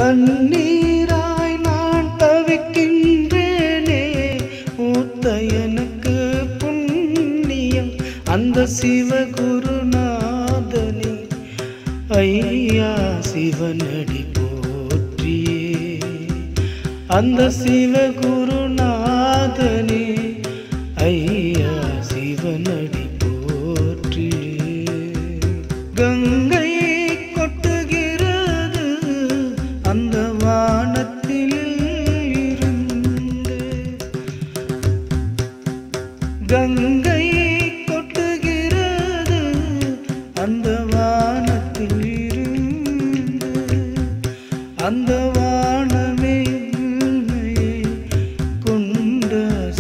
தண்ணீராய் நான் தவிக்கின்றேனே ஊத்த எனக்கு புண்ணியம் அந்த சிவகுருநாதனே ஐயா சிவனடி போற்றியே அந்த சிவகுருநாதனே ஐயா சிவனடி போற்றியே கங்கை கொட்டுகிறது அந்த வானத்தில் இருந்து கங்கை கொட்டுகிறது அந்த வானத்தில் இருந்து அந்த வானமே உன்னையே கொண்ட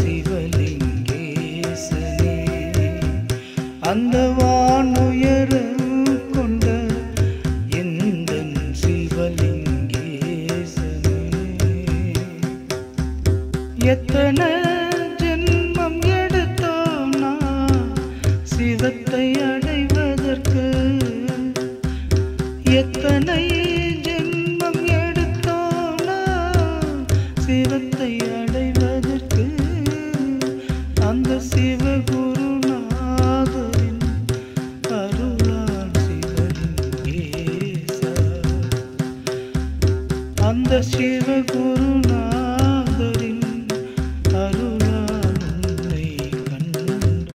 சிவலிங்கேசனே அந்த வானுயரம் கொண்ட எந்த சிவலிங்கேசனே எத்தனை ஜென்மம் எடுத்தோம் நான் சிவத்தை அடைவதற்கு எத்தனை ஜென்மம் எடுத்தோம் நான் சிவத்தை அடைவதற்கு அந்த சிவகுருநாதரின் அருளால் சிவலிங்கேசா அந்த சிவகுரு